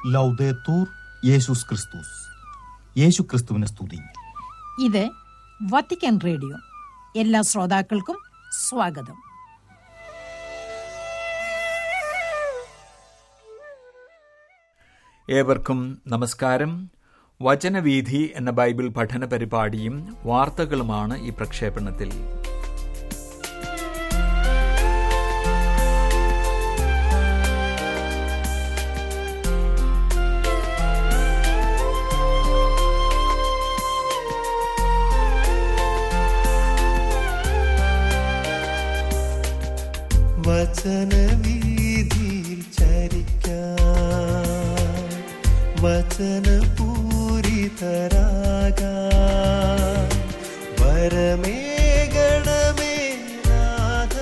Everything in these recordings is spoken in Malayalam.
ലൗദേത്തൂർ യേശുസ് ക്രിസ്തുസ് യേശു ക്രിസ്തുവിനെ സ്തുതി ഇത് വത്തിക്കാൻ റേഡിയോ എല്ലാ ശ്രോതാക്കൾക്കും സ്വാഗതം ഏവർക്കും നമസ്കാരം വചനവീഥി എന്ന ബൈബിൾ പഠന പരിപാടിയും വാർത്തകളുമാണ് ഈ പ്രക്ഷേപണത്തിൽ വചനവീതിയിൽ ചരിക്കാൻ വചനപൂരിതരാകാൻ വരമേകണമേ നാഥ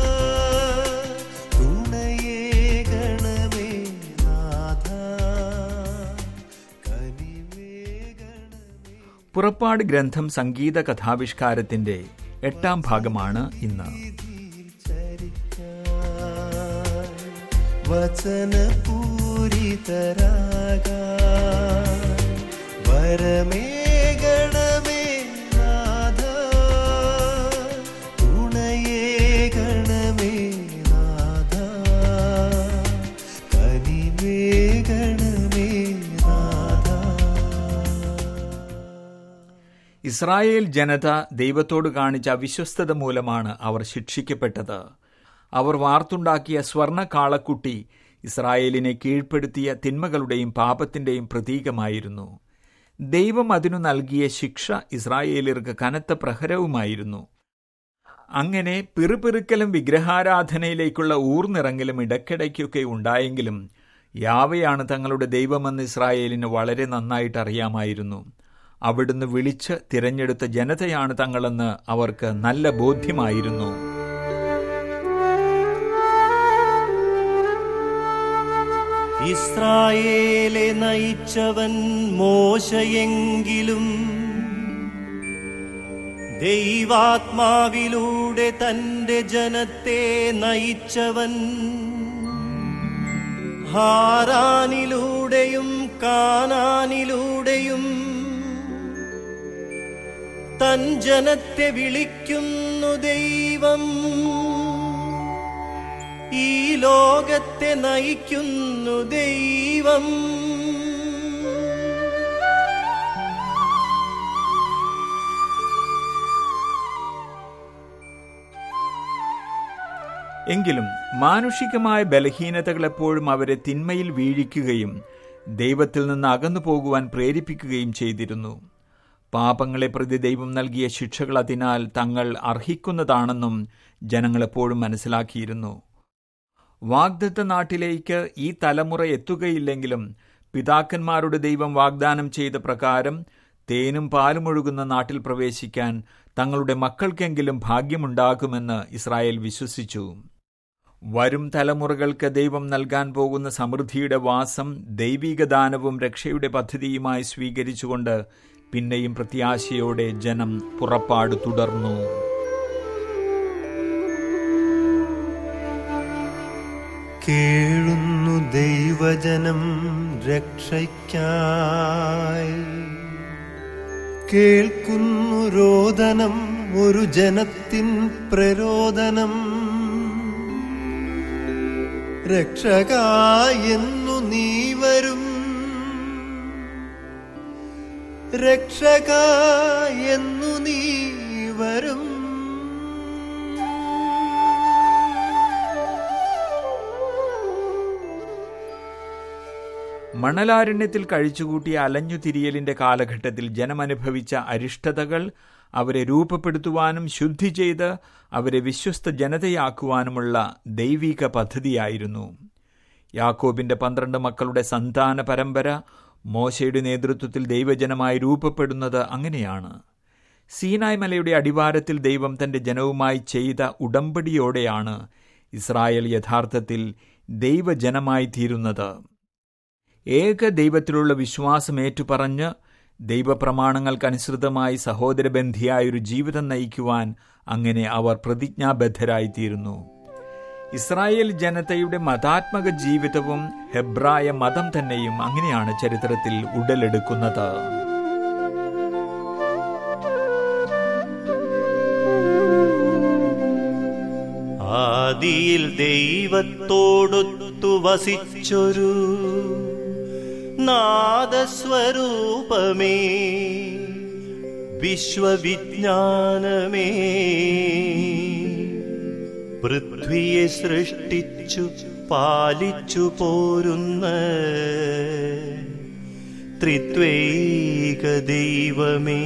തുണയേകണമേ നാഥ കനിവേകണമേ പുറപ്പാട് ഗ്രന്ഥം സംഗീത കഥാവിഷ്കാരത്തിന്റെ എട്ടാം ഭാഗമാണ് ഇന്ന് വചനപൂരിതരാകാൻ വരമേകണമേ നാഥ തുണയേകണമേ നാഥ കനിവേകണമേ നാഥ ഇസ്രായേൽ ജനത ദൈവത്തോട് കാണിച്ച അവിശ്വസ്തത മൂലമാണ് അവർ ശിക്ഷിക്കപ്പെട്ടത് അവർ വാർത്തുണ്ടാക്കിയ സ്വർണ്ണ കാളക്കുട്ടി ഇസ്രായേലിനെ കീഴ്പ്പെടുത്തിയ തിന്മകളുടെയും പാപത്തിന്റെയും പ്രതീകമായിരുന്നു ദൈവം അതിനു നൽകിയ ശിക്ഷ ഇസ്രായേലിയർക്ക് കനത്ത പ്രഹരവുമായിരുന്നു അങ്ങനെ പിറുപിറുക്കലും വിഗ്രഹാരാധനയിലേക്കുള്ള ഊർന്നിറങ്ങലും ഇടയ്ക്കിടയ്ക്കൊക്കെ ഉണ്ടായെങ്കിലും യാവയാണ് തങ്ങളുടെ ദൈവമെന്ന് ഇസ്രായേലിന് വളരെ നന്നായിട്ട് അറിയാമായിരുന്നു അവിടുന്ന് വിളിച്ച് തിരഞ്ഞെടുത്ത ജനതയാണ് തങ്ങളെന്ന് അവർക്ക് നല്ല ബോധ്യമായിരുന്നു ഇസ്രായേലെ നയിച്ചവൻ മോശയെങ്കിലും ദൈവാത്മാവിലൂടെ തന്റെ ജനത്തെ നയിച്ചവൻ ഹാരാനിലൂടെയും കാനാനിലൂടെയും തൻ ജനത്തെ വിളിക്കുന്നു ദൈവം ഈ ലോകത്തെ നയിക്കുന്നു ദൈവം എങ്കിലും മാനുഷികമായ ബലഹീനതകൾ എപ്പോഴും അവരെ തിന്മയിൽ വീഴിക്കുകയും ദൈവത്തിൽ നിന്ന് അകന്നു പോകുവാൻ പ്രേരിപ്പിക്കുകയും ചെയ്തിരുന്നു പാപങ്ങളെ പ്രതി ദൈവം നൽകിയ ശിക്ഷകൾ അതിനാൽ തങ്ങൾ അർഹിക്കുന്നതാണെന്നും ജനങ്ങൾ എപ്പോഴും മനസ്സിലാക്കിയിരുന്നു വാഗ്ദത്ത നാട്ടിലേക്ക് ഈ തലമുറ എത്തുകയില്ലെങ്കിലും പിതാക്കന്മാരുടെ ദൈവം വാഗ്ദാനം ചെയ്ത പ്രകാരം തേനും പാലും ഒഴുകുന്ന നാട്ടിൽ പ്രവേശിക്കാൻ തങ്ങളുടെ മക്കൾക്കെങ്കിലും ഭാഗ്യമുണ്ടാകുമെന്ന് ഇസ്രായേൽ വിശ്വസിച്ചു വരും തലമുറകൾക്ക് ദൈവം നൽകാൻ പോകുന്ന സമൃദ്ധിയുടെ വാസം ദൈവിക ദാനവും രക്ഷയുടെ പദ്ധതിയുമായി സ്വീകരിച്ചുകൊണ്ട് പിന്നെയും പ്രത്യാശയോടെ ജനം പുറപ്പാട് തുടർന്നു കേളുന്നു ദൈവജനം രക്ഷയ്ക്കായി കേൾക്കുന്നു രോദനം ഒരു ജനത്തിൻ പ്രരോദനം രക്ഷകായെന്നു നീ വരും രക്ഷകായെന്നു നീ വരും മണലാരണ്യത്തിൽ കഴിച്ചുകൂട്ടിയ അലഞ്ഞുതിരിയലിന്റെ കാലഘട്ടത്തിൽ ജനമനുഭവിച്ച അരിഷ്ടതകൾ അവരെ രൂപപ്പെടുത്തുവാനും ശുദ്ധി ചെയ്ത് അവരെ വിശ്വസ്ത ജനതയാക്കുവാനുമുള്ള ദൈവിക പദ്ധതിയായിരുന്നു യാക്കോബിന്റെ പന്ത്രണ്ട് മക്കളുടെ സന്താന പരമ്പര മോശയുടെ നേതൃത്വത്തിൽ ദൈവജനമായി രൂപപ്പെടുന്നത് അങ്ങനെയാണ് സീനായ് മലയുടെ അടിവാരത്തിൽ ദൈവം തന്റെ ജനവുമായി ചെയ്ത ഉടമ്പടിയോടെയാണ് ഇസ്രായേൽ യഥാർത്ഥത്തിൽ ദൈവജനമായി തീരുന്നത് ഏക ദൈവത്തിലുള്ള വിശ്വാസം ഏറ്റുപറഞ്ഞ് ദൈവപ്രമാണങ്ങൾക്കനുസൃതമായി സഹോദരബന്ധിയായൊരു ജീവിതം നയിക്കുവാൻ അങ്ങനെ അവർ പ്രതിജ്ഞാബദ്ധരായിത്തീരുന്നു ഇസ്രായേൽ ജനതയുടെ മതാത്മക ജീവിതവും ഹെബ്രായ മതം തന്നെയും അങ്ങനെയാണ് ചരിത്രത്തിൽ ഉടലെടുക്കുന്നത് ആദിയിൽ ദൈവത്തോടൊത്തു വസിച്ചൊരു നാദസ്വരൂപമേ വിശ്വവിജ്ഞാനമേ പൃഥ്വിയെ സൃഷ്ടിച്ചു പാലിച്ചു പോരുന്ന ത്രിത്വൈക ദൈവമേ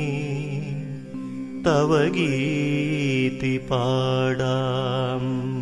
തവ ഗീതി പാടാം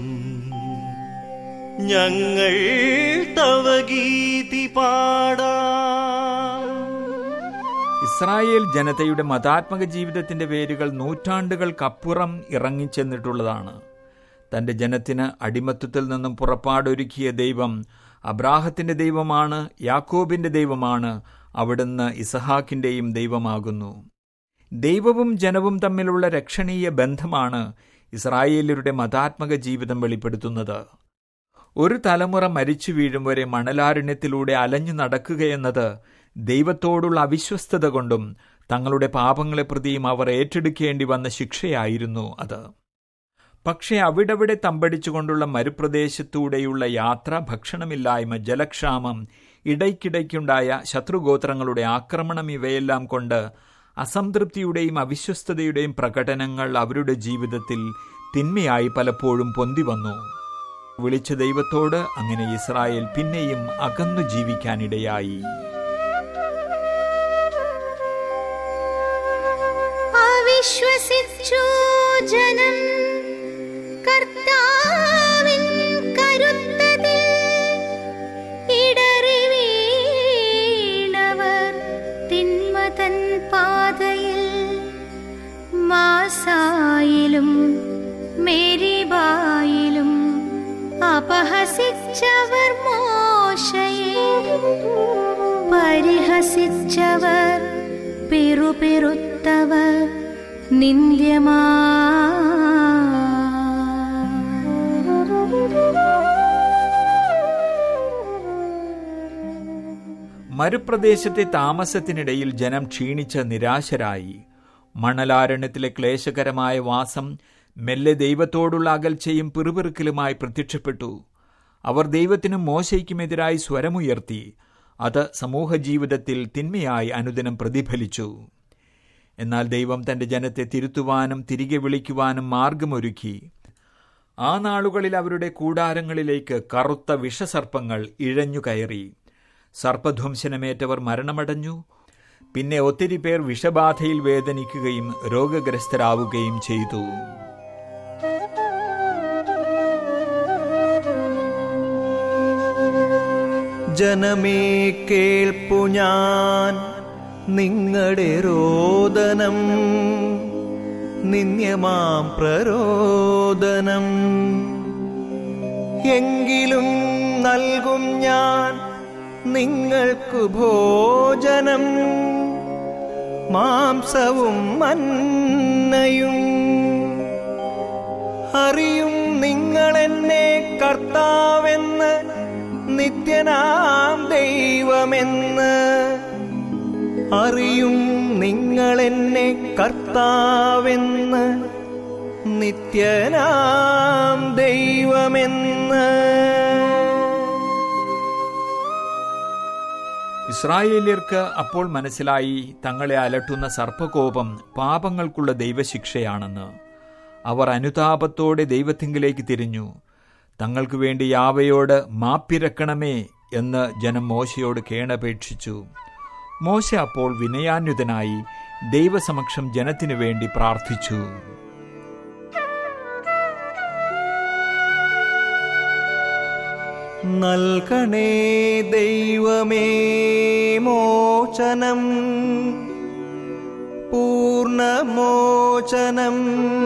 ഞങ്ങൾ തവ ഗീതി പാടാം ഇസ്രായേൽ ജനതയുടെ മതാത്മക ജീവിതത്തിന്റെ വേരുകൾ നൂറ്റാണ്ടുകൾക്കപ്പുറം ഇറങ്ങിച്ചെന്നിട്ടുള്ളതാണ് തന്റെ ജനത്തിന് അടിമത്വത്തിൽ നിന്നും പുറപ്പാടൊരുക്കിയ ദൈവം അബ്രാഹത്തിന്റെ ദൈവമാണ് യാക്കോബിന്റെ ദൈവമാണ് അവിടുന്ന് ഇസഹാക്കിന്റെയും ദൈവമാകുന്നു ദൈവവും ജനവും തമ്മിലുള്ള രക്ഷണീയ ബന്ധമാണ് ഇസ്രായേലരുടെ മതാത്മക ജീവിതം വെളിപ്പെടുത്തുന്നത് ഒരു തലമുറ മരിച്ചു വീഴും വരെ മണലാരണ്യത്തിലൂടെ അലഞ്ഞു നടക്കുകയെന്നത് ദൈവത്തോടുള്ള അവിശ്വസ്തത കൊണ്ടും തങ്ങളുടെ പാപങ്ങളെ പ്രതിയും അവർ ഏറ്റെടുക്കേണ്ടി വന്ന ശിക്ഷയായിരുന്നു അത് പക്ഷേ അവിടവിടെ തമ്പടിച്ചുകൊണ്ടുള്ള മരുപ്രദേശത്തൂടെയുള്ള യാത്ര ഭക്ഷണമില്ലായ്മ ജലക്ഷാമം ഇടയ്ക്കിടയ്ക്കുണ്ടായ ശത്രുഗോത്രങ്ങളുടെ ആക്രമണം ഇവയെല്ലാം കൊണ്ട് അസംതൃപ്തിയുടെയും അവിശ്വസ്തതയുടെയും പ്രകടനങ്ങൾ അവരുടെ ജീവിതത്തിൽ തിന്മയായി പലപ്പോഴും പൊന്തി വന്നു വിളിച്ച ദൈവത്തോട് അങ്ങനെ ഇസ്രായേൽ പിന്നെയും അകന്നു ജീവിക്കാനിടയായി അവിശ്വസിച്ചു ജനം കർത്താവിൻ കരുത്തതിൽ ഇടറി വീണവർ തിന്മതൻ പാതയിൽ മാസായിലും മേരിബായിലും അപഹസിച്ചവർ മോശയെ പരിഹസിച്ചവർ പിറുപിറുത്തവർ നിന്ദ്യമാ മരുപ്രദേശത്തെ താമസത്തിനിടയിൽ ജനം ക്ഷീണിച്ച് നിരാശരായി മണലാരണ്യത്തിലെ ക്ലേശകരമായ വാസം മെല്ലെ ദൈവത്തോടുള്ള അകൽച്ചയും പിറുപിറുക്കലുമായി പ്രത്യക്ഷപ്പെട്ടു അവർ ദൈവത്തിനും മോശയ്ക്കുമെതിരായി സ്വരമുയർത്തി അത് സമൂഹ ജീവിതത്തിൽ തിന്മയായി അനുദിനം പ്രതിഫലിച്ചു എന്നാൽ ദൈവം തന്റെ ജനത്തെ തിരുത്തുവാനും തിരികെ വിളിക്കുവാനും മാർഗമൊരുക്കി ആ നാളുകളിൽ അവരുടെ കൂടാരങ്ങളിലേക്ക് കറുത്ത വിഷസർപ്പങ്ങൾ ഇഴഞ്ഞു കയറി സർപ്പധ്വംസനമേറ്റവർ മരണമടഞ്ഞു പിന്നെ ഒത്തിരി പേർ വിഷബാധയിൽ വേദനിക്കുകയും രോഗഗ്രസ്തരാവുകയും ചെയ്തു ജനമേ കേൾപ്പു ഞാൻ നിങ്ങളുടെ രോദനം നിന്യമാം പ്രരോദനം എങ്കിലും നൽകും ഞാൻ നിങ്ങൾക്കു ഭോജനം മാംസവും മന്നയും അറിയും നിങ്ങളെന്നെ കർത്താവെന്ന് നിത്യനാം ദൈവമെന്ന് അറിയും നിങ്ങളെന്നെ കർത്താവെന്ന് നിത്യനാം ദൈവമെന്ന് ഇസ്രായേല്യർക്ക് അപ്പോൾ മനസ്സിലായി തങ്ങളെ അലട്ടുന്ന സർപ്പകോപം പാപങ്ങൾക്കുള്ള ദൈവശിക്ഷയാണെന്ന് അവർ അനുതാപത്തോടെ ദൈവത്തിങ്കിലേക്ക് തിരിഞ്ഞു തങ്ങൾക്ക് വേണ്ടി യാവയോട് മാപ്പിരക്കണമേ എന്ന് ജനം മോശയോട് കേണപേക്ഷിച്ചു മോശ അപ്പോൾ വിനയാന്യുതനായി ദൈവസമക്ഷം ജനത്തിനു വേണ്ടി പ്രാർത്ഥിച്ചു നൽകണേ ദൈവമേ മോചനം പൂർണ്ണമോചനം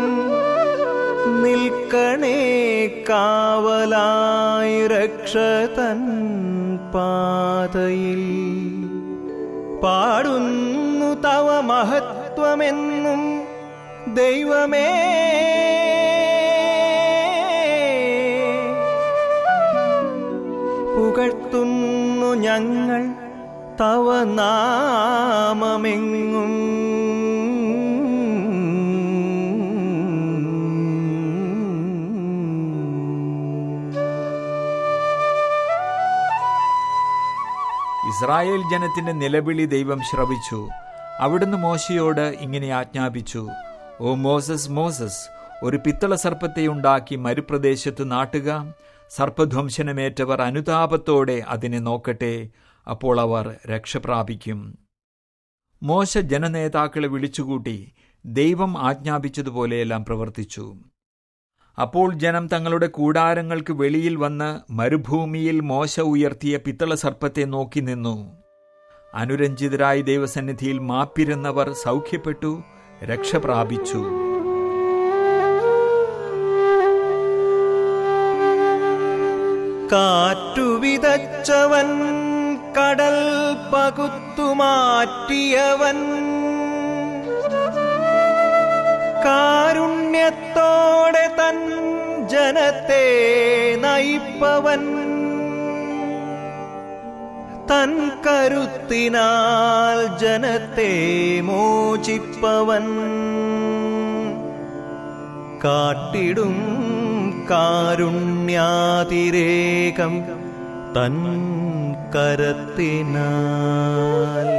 നിൽക്കണേ കാവലായി രക്ഷതൻ പാതയിൽ പാടുന്നു തവ മഹത്വമെന്നും ദൈവമേ ഞങ്ങൾ തവ നാമമെങ്ങും ഇസ്രായേൽ ജനത്തിന്റെ നിലവിളി ദൈവം ശ്രവിച്ചു അവിടുന്ന് മോശയോട് ഇങ്ങനെ ആജ്ഞാപിച്ചു ഓ മോസസ് മോസസ് ഒരു പിത്തള സർപ്പത്തെ ഉണ്ടാക്കി മരുപ്രദേശത്ത് നാട്ടുക സർപ്പധ്വംസനമേറ്റവർ അനുതാപത്തോടെ അതിനെ നോക്കട്ടെ അപ്പോൾ അവർ രക്ഷപ്രാപിക്കും മോശ ജനനേതാക്കളെ വിളിച്ചുകൂട്ടി ദൈവം ആജ്ഞാപിച്ചതുപോലെയെല്ലാം പ്രവർത്തിച്ചു അപ്പോൾ ജനം തങ്ങളുടെ കൂടാരങ്ങൾക്ക് വെളിയിൽ വന്ന് മരുഭൂമിയിൽ മോശ ഉയർത്തിയ പിത്തള സർപ്പത്തെ നോക്കി നിന്നു അനുരഞ്ജിതരായി ദൈവസന്നിധിയിൽ മാപ്പിരുന്നവർ സൗഖ്യപ്പെട്ടു രക്ഷ പ്രാപിച്ചു കാറ്റുവിതച്ചവൻ കടൽ പകുത്തുമാറ്റിയവൻ കാരുണ്യത്തോടെ തൻ ജനത്തെ നയിപ്പവൻ തൻ കരുത്തിനാൽ ജനത്തെ മോചിപ്പവൻ കാട്ടിടും കാരുണ്യാതിരേകം തൻ കരത്തിനാൽ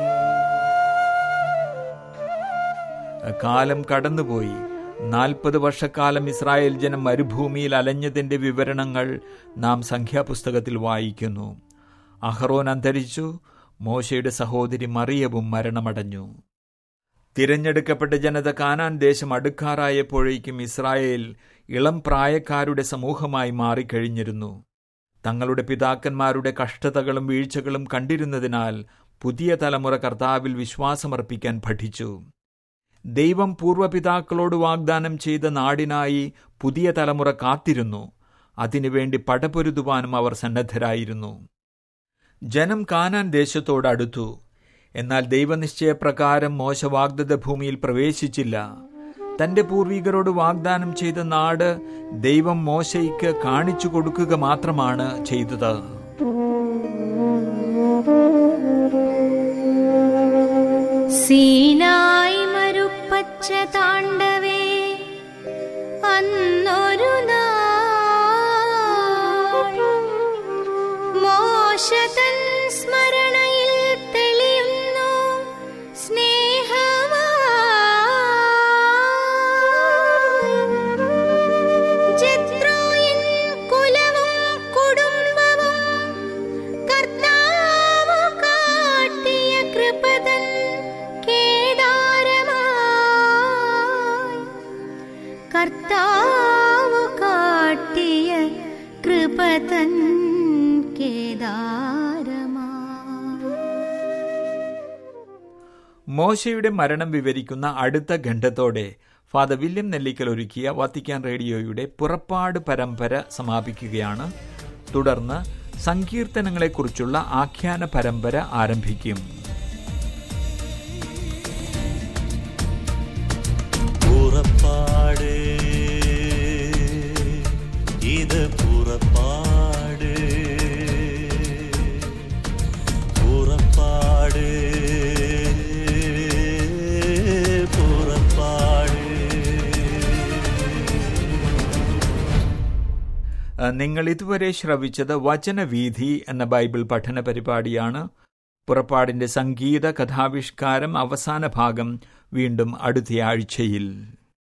കാലം കടന്നുപോയി നാൽപ്പത് വർഷക്കാലം ഇസ്രായേൽ ജനം മരുഭൂമിയിൽ അലഞ്ഞതിന്റെ വിവരണങ്ങൾ നാം സംഖ്യാപുസ്തകത്തിൽ വായിക്കുന്നു അഹ്റോൻ അന്തരിച്ചു മോശയുടെ സഹോദരി മറിയവും മരണമടഞ്ഞു തിരഞ്ഞെടുക്കപ്പെട്ട ജനത കാനാൻ ദേശം അടുക്കാറായപ്പോഴേക്കും ഇസ്രായേൽ ഇളം പ്രായക്കാരുടെ സമൂഹമായി മാറിക്കഴിഞ്ഞിരുന്നു തങ്ങളുടെ പിതാക്കന്മാരുടെ കഷ്ടതകളും വീഴ്ചകളും കണ്ടിരുന്നതിനാൽ പുതിയ തലമുറ കർത്താവിൽ വിശ്വാസമർപ്പിക്കാൻ പഠിച്ചു ദൈവം പൂർവ്വപിതാക്കളോട് വാഗ്ദാനം ചെയ്ത നാടിനായി പുതിയ തലമുറ കാത്തിരുന്നു അതിനുവേണ്ടി പടപൊരുതുവാനും അവർ സന്നദ്ധരായിരുന്നു ജനം കാനാൻ ദേശത്തോട് അടുത്തു എന്നാൽ ദൈവനിശ്ചയപ്രകാരം മോശ വാഗ്ദത്ത ഭൂമിയിൽ പ്രവേശിച്ചില്ല തന്റെ പൂർവികരോട് വാഗ്ദാനം ചെയ്ത നാട് ദൈവം മോശയ്ക്ക് കാണിച്ചു കൊടുക്കുക മാത്രമാണ് ചെയ്തത് സീനായി മരുപ്പച്ച താണ്ടവേ അന്നൊരു നാൾ മോശതൻ സ്മരണയിൽ തെളിയുന്നു സ്നേഹമാ ജത്രോയിൻ കുലവും കുടുംബവും കർത്താവ് കാട്ടിയ കൃപതൻ കേദാരമായി കർത്താവ് കാട്ടിയ കൃപതൻ കേദാരമായി മോശയുടെ മരണം വിവരിക്കുന്ന അടുത്ത ഖണ്ഡത്തോടെ ഫാദർ വില്യം നെല്ലിക്കൽ ഒരുക്കിയ വത്തിക്കാൻ റേഡിയോയുടെ പുറപ്പാട് പരമ്പര സമാപിക്കുകയാണ് തുടർന്ന് സങ്കീർത്തനങ്ങളെക്കുറിച്ചുള്ള ആഖ്യാന പരമ്പര ആരംഭിക്കും പുറപ്പാട് ഇത് പുറപ്പാട് പുറപ്പാട് പുറപ്പാട് നിങ്ങൾ ഇതുവരെ ശ്രവിച്ചത് വചനവീഥി എന്ന ബൈബിൾ പഠന പരിപാടിയാണ് പുറപ്പാടിന്റെ സംഗീത കഥാവിഷ്കാരം അവസാന ഭാഗം വീണ്ടും അടുത്തയാഴ്ചയിൽ